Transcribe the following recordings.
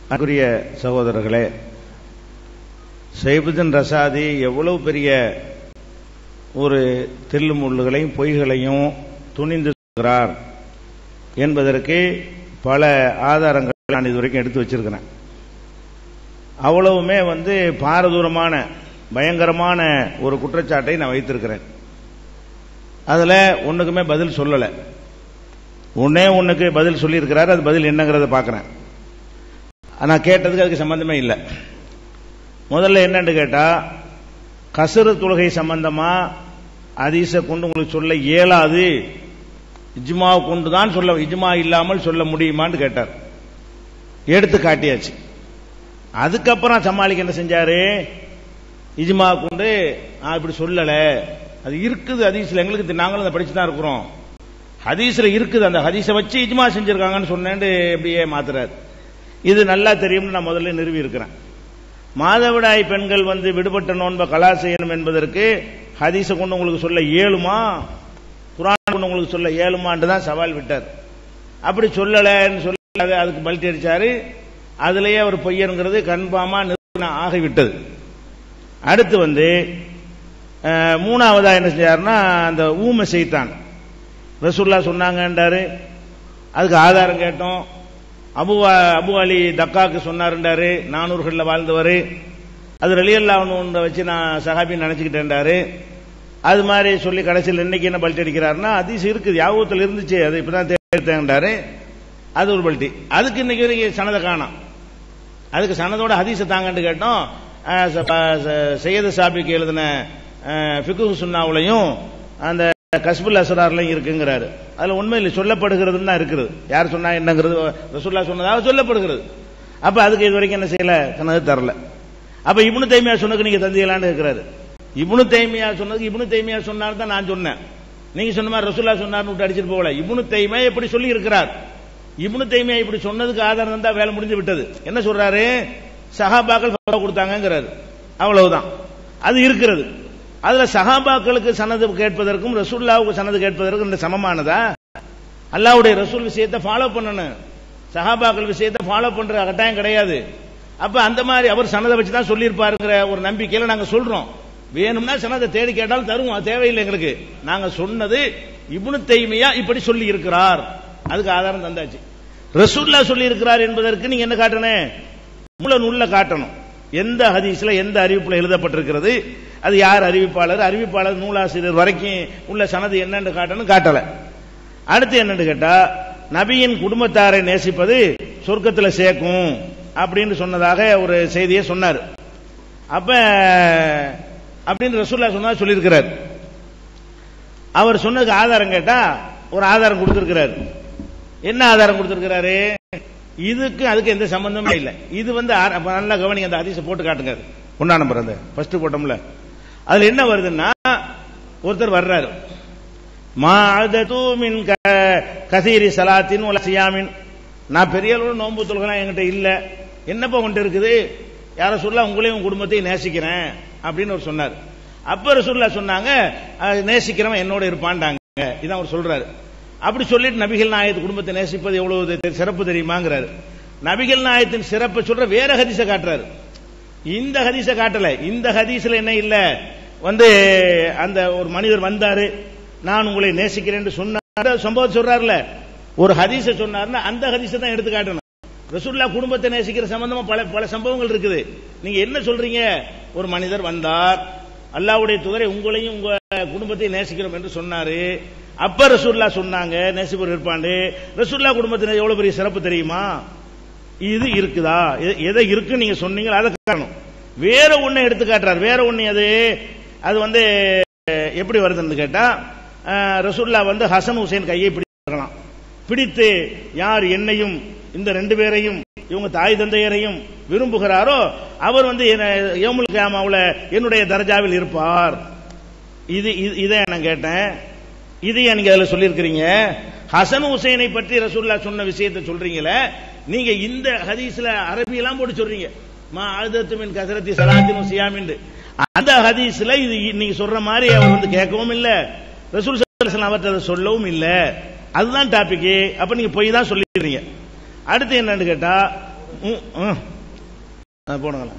அன்புரிய சகோதரர்களே சைபுதன் ரசாதி எவ்வளவு பெரிய ஒரு தில்லு முள்ளுகளையும் பொய்களையும் துணிந்து சொல்கிறார் என்பதற்கு பல ஆதாரங்கள் நான் இதுவரைக்கும் எடுத்து வச்சிருக்கிறேன் அவ்வளவுமே வந்து பாரதூரமான பயங்கரமான ஒரு குற்றச்சாட்டை நான் வைத்திருக்கிறேன் அதில் ஒன்றுக்குமே பதில் சொல்லலை ஒன்னே ஒன்றுக்கு பதில் சொல்லியிருக்கிறார் அது பதில் என்னங்கிறத பார்க்குறேன் நான் கேட்டதுக்கு அதுக்கு சம்பந்தமே இல்லை முதல்ல என்னன்னு கேட்டா கசுறு தொழுகை சம்பந்தமா அதீச கொண்டு உங்களுக்கு சொல்ல இயலாது இஜ்மா கொண்டு தான் சொல்ல இஜ்மா இல்லாமல் சொல்ல முடியுமான்னு கேட்டார் எடுத்து காட்டியாச்சு அதுக்கப்புறம் சமாளிக்க என்ன செஞ்சாரு இஜ்மா கொண்டு நான் இப்படி சொல்லல அது இருக்குது ஹதீஸ்ல எங்களுக்கு நாங்களும் அதை படிச்சு தான் இருக்கிறோம் ஹதீஸ்ல இருக்குது அந்த ஹதீஸை வச்சு இஜ்மா செஞ்சிருக்காங்கன்னு சொன்னேன்னு இப்படியே மாத்துறாரு இது நல்லா தெரியும்னு நான் முதல்ல நிறுவி இருக்கிறேன் மாதவிடாய் பெண்கள் வந்து விடுபட்ட நோன்பை கலா செய்யணும் என்பதற்கு ஹதீஸை கொண்டு உங்களுக்கு சொல்ல இயலுமா குரான் கொண்டு உங்களுக்கு சொல்ல இயலுமான்னு தான் சவால் விட்டார் அப்படி சொல்லலைன்னு சொல்லி அதுக்கு பல்ட்டி அடிச்சாரு அதுலயே அவர் பொய்யருங்கிறது கன்பாமா நிறுவன ஆகிவிட்டது அடுத்து வந்து மூணாவதா என்ன செஞ்சாருன்னா அந்த ஊமை செய்தான் ரசுல்லா சொன்னாங்கன்றாரு அதுக்கு ஆதாரம் கேட்டோம் அபு அபு அலி தக்காக்கு சொன்னாருன்றாரு நானூறுகளில் வாழ்ந்தவர் அது ரலியல்லா ஒன்று வச்சு நான் சஹாபி நினைச்சுக்கிட்டேன்டாரு அது மாதிரி சொல்லி கடைசியில் இன்னைக்கு என்ன பல்ட்டி அடிக்கிறாருன்னா அதிசயம் இருக்குது யாபத்தில் இருந்துச்சு அது இப்பதான் தேர்ந்தேன்டாரு அது ஒரு பல்ட்டி அதுக்கு இன்னைக்கு வரைக்கும் சனதை காணும் அதுக்கு சனதோட ஹதீஸை தாங்கன்னு கேட்டோம் சையது சாபிக்கு எழுதின ஃபிகு சுன்னாவுலையும் அந்த கஸ்புல் அசரார்லையும் இருக்குங்கிறாரு அதுல உண்மையில் சொல்லப்படுகிறதுன்னு தான் இருக்குது யார் சொன்னா என்னங்கிறது ரசுல்லா சொன்னதாக சொல்லப்படுகிறது அப்ப அதுக்கு இது வரைக்கும் என்ன செய்யல சனது தரல அப்ப இபுனு தைமியா சொன்னதுக்கு நீங்க தந்தீங்களான்னு இருக்கிறாரு இபுனு தைமியா சொன்னதுக்கு இபுனு தைமியா சொன்னார் தான் நான் சொன்னேன் நீங்க சொன்ன மாதிரி ரசுல்லா சொன்னார்னு விட்டு அடிச்சிட்டு போகல இபுனு தைமியா எப்படி சொல்லி இருக்கிறார் இபுனு தைமியா இப்படி சொன்னதுக்கு ஆதாரம் இருந்தா வேலை முடிஞ்சு விட்டது என்ன சொல்றாரு சஹாபாக்கள் கொடுத்தாங்கிறாரு அவ்வளவுதான் அது இருக்கிறது அதுல சஹாபாக்களுக்கு சனது கேட்பதற்கும் ரசூல்லாவுக்கு சனது கேட்பதற்கும் இந்த சமமானதா அல்லாவுடைய ரசூல் விஷயத்தை ஃபாலோ பண்ணணும் சஹாபாக்கள் விஷயத்தை ஃபாலோ பண்ற கட்டாயம் கிடையாது அப்ப அந்த மாதிரி அவர் சனதை வச்சு தான் சொல்லியிருப்பாருங்கிற ஒரு நம்பிக்கையில நாங்க சொல்றோம் வேணும்னா சனதை தேடி கேட்டாலும் தருவோம் அது தேவையில்லை எங்களுக்கு நாங்க சொன்னது இபுனு தைமையா இப்படி சொல்லி இருக்கிறார் அதுக்கு ஆதாரம் தந்தாச்சு ரசூல்லா சொல்லி இருக்கிறார் என்பதற்கு நீங்க என்ன காட்டணும் முள்ள நுள்ள காட்டணும் எந்த ஹதீஸ்ல எந்த அறிவிப்புல எழுதப்பட்டிருக்கிறது அது யார் அறிவிப்பாளர் அறிவிப்பாளர் நூலாசிரியர் வரைக்கும் உள்ள சனது என்னன்னு காட்டணும் காட்டல அடுத்து என்னன்னு கேட்டா நபியின் குடும்பத்தாரை நேசிப்பது சொர்க்கத்தில் சேர்க்கும் அப்படின்னு சொன்னதாக ஒரு செய்தியை சொன்னார் அப்ப அப்படின்னு ரசூல்லா சொன்னா சொல்லியிருக்கிறார் அவர் சொன்னதுக்கு ஆதாரம் கேட்டா ஒரு ஆதாரம் கொடுத்திருக்கிறார் என்ன ஆதாரம் கொடுத்திருக்கிறாரு இதுக்கு அதுக்கு எந்த சம்பந்தமே இல்லை இது வந்து நல்லா கவனிங்க அந்த அதிசை போட்டு காட்டுங்க ஒன்னா நம்பர் அந்த ஃபர்ஸ்ட் போட்டோம்ல அதுல என்ன வருதுன்னா ஒருத்தர் வர்றாரு மாதது மின் கசீரி சலாத்தின் சியாமின் நான் பெரிய அளவு நோன்பு தொழுகலாம் என்கிட்ட இல்ல என்னப்பா கொண்டு இருக்குது யார சொல்ல உங்களையும் குடும்பத்தையும் நேசிக்கிறேன் அப்படின்னு அவர் சொன்னார் அப்ப ரசூல்லா சொன்னாங்க நேசிக்கிறவன் என்னோட இருப்பான்டாங்க இதான் அவர் சொல்றாரு அப்படி சொல்லிட்டு நபிகள் நாயத்து குடும்பத்தை நேசிப்பது எவ்வளவு சிறப்பு தெரியுமாங்கிறாரு நபிகள் நாயத்தின் சிறப்பை சொல்ற வேற ஹதீச காட்டுறாரு இந்த ஹதீச காட்டல இந்த ஹதீஸ்ல என்ன இல்ல வந்து அந்த ஒரு மனிதர் வந்தாரு நான் உங்களை நேசிக்கிறேன் சொன்னாரு சம்பவம் சொல்றாருல ஒரு ஹதீச சொன்னாருன்னா அந்த ஹதீச தான் எடுத்து காட்டணும் ரசூல்லா குடும்பத்தை நேசிக்கிற சம்பந்தமா பல பல சம்பவங்கள் இருக்குது நீங்க என்ன சொல்றீங்க ஒரு மனிதர் வந்தார் அல்லாவுடைய துதரை உங்களையும் உங்க குடும்பத்தையும் நேசிக்கிறோம் என்று சொன்னாரு அப்ப ரசூல்லா சொன்னாங்க நேசிப்பர் இருப்பாண்டு ரசூல்லா குடும்பத்தினர் எவ்வளவு பெரிய சிறப்பு தெரியுமா இது இருக்குதா எதை இருக்கு நீங்க சொன்னீங்களா அதை காரணம் வேற ஒண்ணு எடுத்து காட்டுறாரு வேற ஒண்ணு அது அது வந்து எப்படி வருதுன்னு கேட்டா ரசூல்லா வந்து ஹசன் ஹுசைன் கையை பிடிக்கலாம் பிடித்து யார் என்னையும் இந்த ரெண்டு பேரையும் இவங்க தாய் தந்தையரையும் விரும்புகிறாரோ அவர் வந்து யோமுல் கேமாவில் என்னுடைய தர்ஜாவில் இருப்பார் இது இதை நான் கேட்டேன் இதையா நீங்க அதுல சொல்லியிருக்கிறீங்க ஹசன் ஹுசைனை பற்றி ரசூல்லா சொன்ன விஷயத்தை சொல்றீங்களே நீங்க இந்த ஹதீஸ்ல அரபியெல்லாம் போட்டு சொல்றீங்க மா அழுதத்துமின் கசரத்தி சலாத்தின் சியாமின் அந்த ஹதீஸ்ல இது நீங்க சொல்ற மாதிரி அவர் வந்து கேட்கவும் இல்ல ரசூல் அவர்கிட்ட அதை சொல்லவும் இல்ல அதுதான் டாபிக் அப்ப நீங்க போய் தான் சொல்லிடுறீங்க அடுத்து என்னன்னு கேட்டா ம், ம். ஆ, போடுங்களேன்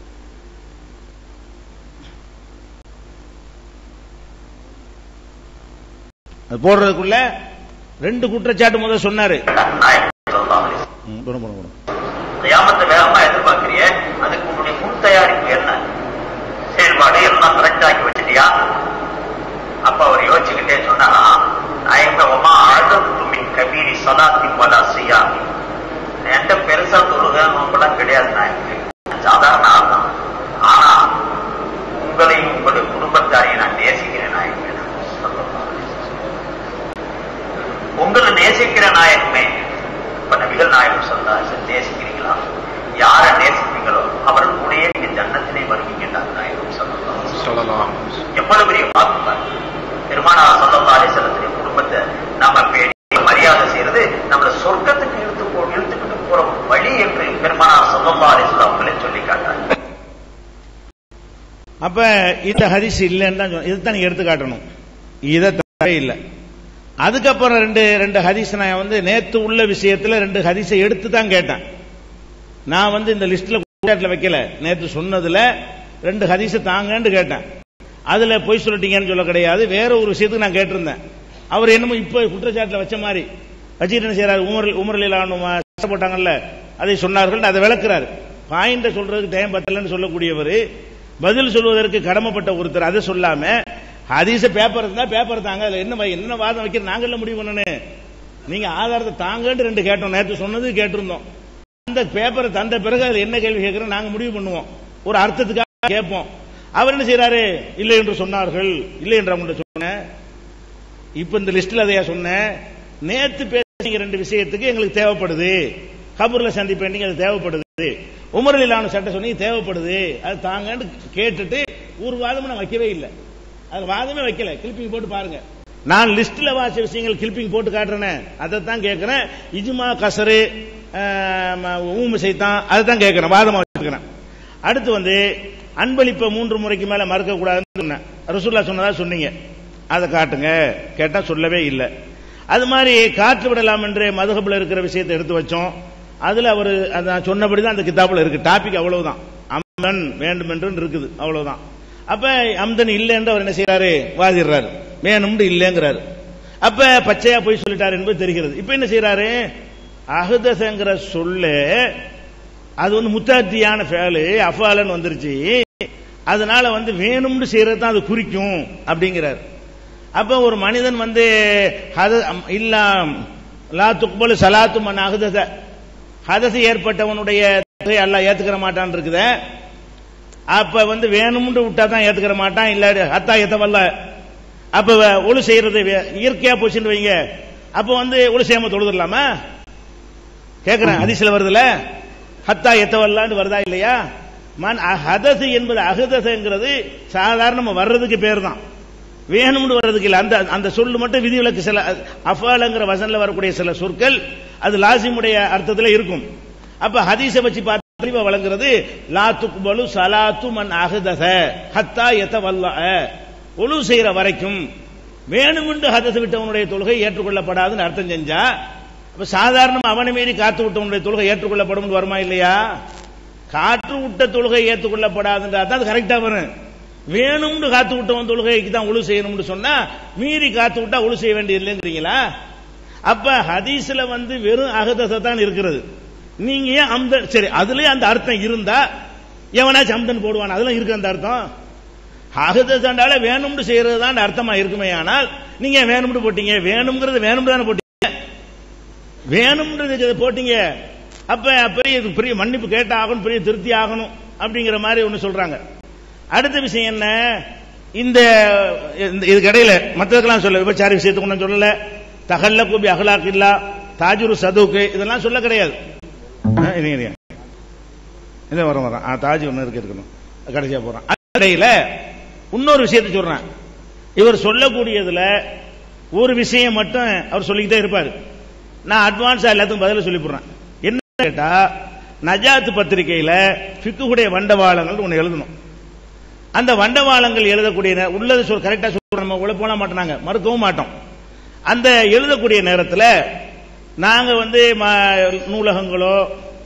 அது போடுறதுக்குள்ள ரெண்டு குற்றச்சாட்டு முதல்ல சொன்னாரு ம், போடுங்க, போடுங்க, போடுங்க. கியாமத்தை வேகமா எதிர்பார்க்கிறிய அதுக்கு உன்னுடைய முன் தயாரிப்பு என்ன செயல்பாடு எல்லாம் கரெக்ட் ஆக்கி வச்சிட்டியா அப்ப அவர் யோசிச்சுக்கிட்டே சொன்னா ஐம்பவமா அழுது மின் கபீரி சலாத்தி பல செய்யாமி என்கிட்ட பெருசா தொழுக நோம்பெல்லாம் கிடையாது நாயக்கு சாதாரண ஆள் தான் ஆனா உங்களையும் உங்களுடைய குடும்பத்தாரையும் நான் நேசிக்கிறேன் நாயக்கு உங்களை நேசிக்கிற நாயகமே இப்ப நபிகள் நாயகம் சொன்னார் நேசிக்கிறீங்களா யாரை நேசிப்பீங்களோ அவர்கள் கூடயே நீங்க ஜன்னத்திலே வருவீங்கன்றார் நாயகம் சொல்லலாம் எவ்வளவு பெரிய வாக்கு பாருங்க. பெருமானார் சொல்லல்லா அலிசல்லத்தின் குடும்பத்தை நாம பேணி மரியாதை செய்யறது நம்மள சொர்க்கத்துக்கு இழுத்து போ இழுத்துக்கிட்டு போற வழி என்று பெருமானார் சொல்லல்லா அலிசல்லம் அவங்களே சொல்லி காட்டாங்க அப்ப இந்த ஹரிஸ் இல்லைன்னு தான் சொன்ன- இதைத்தான் நீங்க எடுத்து காட்டணும் இதை தவிர இல்லை அதுக்கப்புறம் ரெண்டு ரெண்டு ஹதீஸ் நான் வந்து நேத்து உள்ள விஷயத்துல ரெண்டு ஹதீஸை எடுத்து தான் கேட்டேன் நான் வந்து இந்த லிஸ்ட்ல குற்றச்சாட்டுல வைக்கல நேத்து சொன்னதுல ரெண்டு ஹதீஸை தாங்கன்னு கேட்டேன் அதுல பொய் சொல்லிட்டீங்கன்னு சொல்ல கிடையாது வேற ஒரு விஷயத்துக்கு நான் கேட்டிருந்தேன் அவர் என்னமோ இப்ப குற்றச்சாட்டுல வச்ச மாதிரி வச்சுட்டு என்ன செய்யறாரு உமர் உமரலிலான போட்டாங்கல்ல அதை சொன்னார்கள் அதை விளக்குறாரு பாயிண்ட சொல்றதுக்கு டைம் பத்தலன்னு சொல்லக்கூடியவர் பதில் சொல்வதற்கு கடமைப்பட்ட ஒருத்தர் அதை சொல்லாம ஹதீஸ பேப்பர் இருந்தா பேப்பர் தாங்க அதுல என்ன வை- என்ன வாதம் வைக்கிற நாங்கள்ல முடிவு பண்ணணும் நீங்க ஆதாரத்தை தாங்கன்னு ரெண்டு கேட்டோம் நேற்று சொன்னது கேட்டிருந்தோம் அந்த பேப்பரை தந்த பிறகு அதுல என்ன கேள்வி கேட்கிறோம் நாங்க முடிவு பண்ணுவோம் ஒரு அர்த்தத்துக்காக கேட்போம் அவர் என்ன செய்யறாரு இல்லை என்று சொன்னார்கள் இல்லை என்று அவங்கள்ட்ட சொன்னேன் இப்ப இந்த லிஸ்ட்ல அதையா சொன்னேன் நேத்து பேசுங்க ரெண்டு விஷயத்துக்கு எங்களுக்கு தேவைப்படுது கபூர்ல சந்திப்பேன் அது தேவைப்படுது உமரலிலான சட்டம் சொன்னீங்க தேவைப்படுது அது தாங்கன்னு கேட்டுட்டு ஒரு வாதமும் நான் வைக்கவே இல்லை அது வாதமே வைக்கல கிளிப்பிங் போட்டு பாருங்க நான் லிஸ்ட்ல வாசிச்ச விஷயங்கள் கிளிப்பிங் போட்டு காட்டுறேனே அதை தான் கேட்கிறேன் இஜ்மா கசரு ஊமு சைத்தான் அதை தான் கேட்கிறேன் வாதமா வச்சிருக்கிறேன் அடுத்து வந்து அன்பளிப்பை மூன்று முறைக்கு மேல மறுக்க கூடாதுன்னு சொன்னேன் ரசூல்லா சொன்னதா சொன்னீங்க அதை காட்டுங்க கேட்டா சொல்லவே இல்லை அது மாதிரி காற்று விடலாம் என்று மதுகபில் இருக்கிற விஷயத்தை எடுத்து வச்சோம் அதுல அவர் நான் சொன்னபடி தான் அந்த கிதாபில் இருக்கு டாபிக் அவ்வளவுதான் அம்தன் வேண்டும் என்று இருக்குது அவ்வளவுதான் அப்ப அம்தன் இல்லை என்று அவர் என்ன செய்யறாரு வாதிடுறாரு வேணும்னு இல்லைங்கிறாரு அப்ப பச்சையா போய் சொல்லிட்டாரு என்பது தெரிகிறது இப்ப என்ன செய்யறாரு அகுதசங்கிற சொல்லு அது வந்து முத்தாத்தியான ஃபேலு அஃபாலன்னு வந்துருச்சு அதனால வந்து வேணும்னு செய்யறது தான் அது குறிக்கும் அப்படிங்கிறார் அப்ப ஒரு மனிதன் வந்து ஹத- இல்லா லா துக்பலு சலாத்து மன் அகுதத ஹதசு ஏற்பட்டவனுடைய தொகையை அல்லாஹ் ஏத்துக்கிற மாட்டான் இருக்குதே அப்ப வந்து வேணும்னு விட்டா தான் ஏத்துக்கிற மாட்டான் இல்ல ஹத்தா ஏத்தவல்ல அப்ப வ- ஒழு செய்யறது வே- இயற்கையா போச்சுன்னு வைங்க அப்ப வந்து ஒழு செய்யாம தொழுதுடலாமா கேக்குறேன் அதிசல வருதுல ஹத்தா எத்தவல்லான்னு வருதா இல்லையா மன் ஹதசு என்பது அகதசங்கிறது சாதாரண வர்றதுக்கு பேர் தான் வேணும்னு வர்றதுக்கு இல்ல அந்த அந்த சொல்லு மட்டும் விதிவிலக்கு சில அஃபாலங்கிற வசன்ல வரக்கூடிய சில சொற்கள் அது லாசிமுடைய அர்த்தத்துல இருக்கும் அப்ப ஹதீஸை வச்சு பார்த்து தெளிவா வழங்குறது லா துக்பலு சலாத்து மன் அகதச ஹத்தா எத்தவல்ல ஒழு செய்யற வரைக்கும் வேணுமென்று ஹதச விட்டவனுடைய தொழுகை ஏற்றுக்கொள்ளப்படாதுன்னு அர்த்தம் செஞ்சா அப்ப சாதாரணமா அவனை மீறி காத்து விட்டவனுடைய தொழுகை ஏற்றுக்கொள்ளப்படும் வருமா இல்லையா காற்று விட்ட தொழுகை ஏற்றுக்கொள்ளப்படாதுன்றா தான் அது கரெக்டா வரும் வேணும்னு காத்து விட்டவன் தொழுகைக்கு தான் ஒழு செய்யணும்னு சொன்னா மீறி காத்து விட்டா ஒழு செய்ய வேண்டியது இல்லைங்கிறீங்களா அப்ப ஹதீஸ்ல வந்து வெறும் அகதச தான் இருக்கிறது நீங்க ஏன் அம்த சரி அதுலயே அந்த அர்த்தம் இருந்தா எவனாச்சும் அம்தன் போடுவான் அதெல்லாம் இருக்கு அந்த அர்த்தம் அகதசாண்டால வேணும்னு செய்யறது தான் அர்த்தமா இருக்குமே ஆனால் நீங்க வேணும்னு போட்டீங்க வேணுங்கிறது வேணும்னு தானே போட்டீங்க வேணும்ன்றது போட்டீங்க அப்ப பெரிய பெரிய மன்னிப்பு கேட்ட ஆகணும் பெரிய திருப்தி ஆகணும் அப்படிங்கிற மாதிரி ஒண்ணு சொல்றாங்க அடுத்த விஷயம் என்ன இந்த இந்த- இதுக்கு இடையில மற்றதுக்கெல்லாம் சொல்ல விபச்சார விஷயத்துக்கு ஒன்றும் சொல்லல தகல்ல கூபி அகலாக் இல்லா தாஜுரு சதுக்கு இதெல்லாம் சொல்ல கிடையாது ஆ, இருங்க, இருங்க. இதை வரோம் வரோம் ஆ, தாஜ் ஒன்று இருக்கு இருக்கணும் கடைசியா போறோம் அதுக்கு இடையில இன்னொரு விஷயத்தை சொல்றேன் இவர் சொல்லக்கூடியதுல ஒரு விஷயம் மட்டும் அவர் சொல்லிக்கிட்டே இருப்பாரு நான் அட்வான்ஸா எல்லாத்துக்கும் பதில சொல்லி போடுறேன் என்ன கேட்டா நஜாத் பத்திரிகையில ஃபிக்குடைய வண்டவாளங்கள் ஒன்னு எழுதணும் அந்த வண்டவாளங்கள் எழுதக்கூடிய நே- உள்ளதை சொல் கரெக்டா சொல்றோம் நம்ம உள்ள போன மாட்டோம் மறுக்கவும் மாட்டோம் அந்த எழுதக்கூடிய நேரத்தில் நாங்க வந்து ம- நூலகங்களோ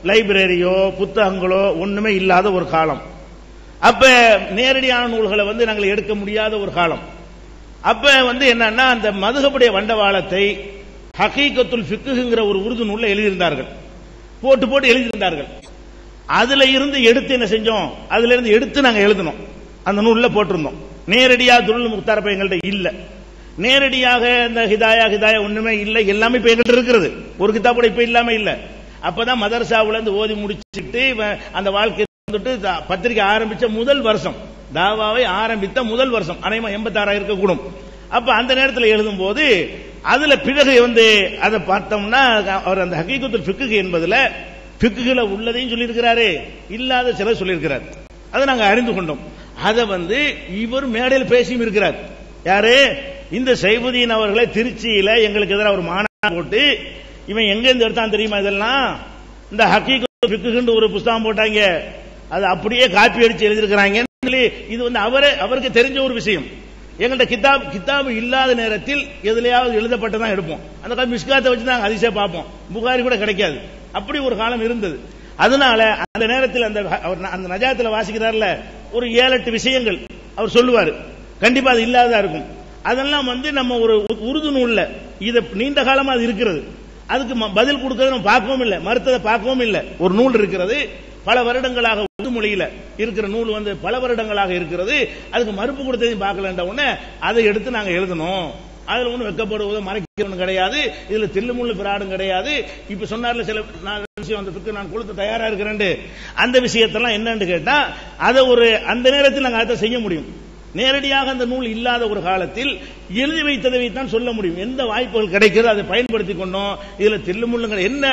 லைப்ரரியோ புத்தகங்களோ ஒண்ணுமே இல்லாத ஒரு காலம் அப்ப நேரடியான நூல்களை வந்து நாங்கள் எடுக்க முடியாத ஒரு காலம் அப்ப வந்து என்னன்னா அந்த மதுகபுடைய வண்டவாளத்தை ஹகீகத்துல் ஃபிக்குங்கிற ஒரு உருது நூல்ல எழுதியிருந்தார்கள் போட்டு போட்டு எழுதியிருந்தார்கள் அதுல இருந்து எடுத்து என்ன செஞ்சோம் அதுல இருந்து எடுத்து நாங்க எழுதணும் அந்த நூல்ல போட்டிருந்தோம் நேரடியா துருள் முக்தார் இப்ப எங்கள்ட்ட இல்ல நேரடியாக இந்த ஹிதாயா ஹிதாயா ஒண்ணுமே இல்லை எல்லாமே இப்ப எங்கள்ட்ட இருக்கிறது ஒரு கிதாப் கூட இப்ப இல்லாம இல்ல அப்பதான் மதரசாவுல இருந்து ஓதி முடிச்சிட்டு இவன் அந்த வாழ்க்கை வந்துட்டு த- பத்திரிக்கை ஆரம்பிச்ச முதல் வருஷம் தாவாவை ஆரம்பித்த முதல் வருஷம் அனைமா எண்பத்தாறாயிரம் இருக்கக்கூடும் அப்ப அந்த நேரத்தில் எழுதும் போது அதுல பிறகு வந்து அதை பார்த்தோம்னா அவர் அந்த ஹகீகத்துல் ஃபிக்கு என்பதுல ஃபிக்குல உள்ளதையும் சொல்லியிருக்கிறாரு இல்லாத சிலர் சொல்லியிருக்கிறார் அதை நாங்க அறிந்து கொண்டோம் அதை வந்து இவர் மேடையில் பேசியும் இருக்கிறார் யாரு இந்த சைபுதீன் அவர்களை திருச்சியில எங்களுக்கு எதிராக ஒரு மாநாடு போட்டு இவன் எங்க இருந்து எடுத்தான் தெரியுமா இதெல்லாம் இந்த ஹக்கீக்கு ஃபிக்குன்னு ஒரு புஸ்தகம் போட்டாங்க அது அப்படியே காப்பி அடிச்சு எழுதியிருக்கிறாங்கன்னு சொல்லி இது வந்து அவரே அவருக்கு தெரிஞ்ச ஒரு விஷயம் எங்கள்ட்ட கிதாப் கிதாப் இல்லாத நேரத்தில் எதுலயாவது எழுதப்பட்டதான் எடுப்போம் அந்த காலம் மிஸ்காத்தை வச்சு தான் அதிசய பார்ப்போம் புகாரி கூட கிடைக்காது அப்படி ஒரு காலம் இருந்தது அதனால அந்த நேரத்தில் அந்த அவர் அந்த நஜாத்துல வாசிக்கிறார்ல ஒரு ஏழு எட்டு விஷயங்கள் அவர் சொல்லுவார் கண்டிப்பா அது இல்லாததா இருக்கும் அதெல்லாம் வந்து நம்ம ஒரு உருது நூல்ல இது நீண்ட காலமா அது இருக்கிறது அதுக்கு ம- பதில் கொடுக்கறது நம்ம பார்க்கவும் இல்லை மறுத்ததை பார்க்கவும் இல்லை ஒரு நூல் இருக்கிறது பல வருடங்களாக உருது மொழியில இருக்கிற நூல் வந்து பல வருடங்களாக இருக்கிறது அதுக்கு மறுப்பு கொடுத்ததையும் பார்க்கலன்ற உடனே அதை எடுத்து நாங்க எழுதணும் அதுல ஒன்றும் வெக்கப்படுவதோ மறைக்கணும் கிடையாது இதுல தில்லுமுள்ளு பிராடும் கிடையாது இப்ப சொன்னார்ல சில நான் விஷயம் அந்த பிக்கு நான் கொடுத்து தயாரா இருக்கிறேன் அந்த விஷயத்தெல்லாம் என்னன்னு கேட்டா அதை ஒரு அந்த நேரத்தில் நாங்க அதை செய்ய முடியும் நேரடியாக அந்த நூல் இல்லாத ஒரு காலத்தில் எழுதி வைத்ததை வைத்தான் சொல்ல முடியும் எந்த வாய்ப்புகள் கிடைக்கிறதோ அதை பயன்படுத்தி கொண்டோம் இதுல தில்லுமுள்ளுங்க என்ன